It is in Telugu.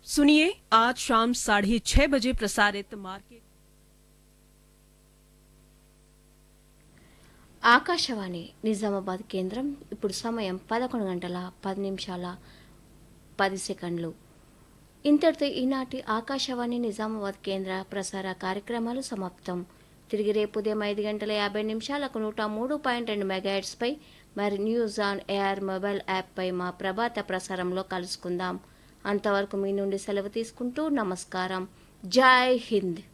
सुनिए आज शाम साढ़े छह बजे प्रसारित मार्केट ఆకాశవాణి నిజామాబాద్ కేంద్రం ఇప్పుడు సమయం పదకొండు గంటల పది నిమిషాల పది సెకండ్లు ఇంతటితో ఈనాటి ఆకాశవాణి నిజామాబాద్ కేంద్ర ప్రసార కార్యక్రమాలు సమాప్తం తిరిగి రేపు ఉదయం ఐదు గంటల యాభై నిమిషాలకు నూట మూడు పాయింట్ రెండు మెగాహెట్స్పై మరి న్యూస్ ఆన్ ఎయిర్ మొబైల్ యాప్పై మా ప్రభాత ప్రసారంలో కలుసుకుందాం అంతవరకు మీ నుండి సెలవు తీసుకుంటూ నమస్కారం జై హింద్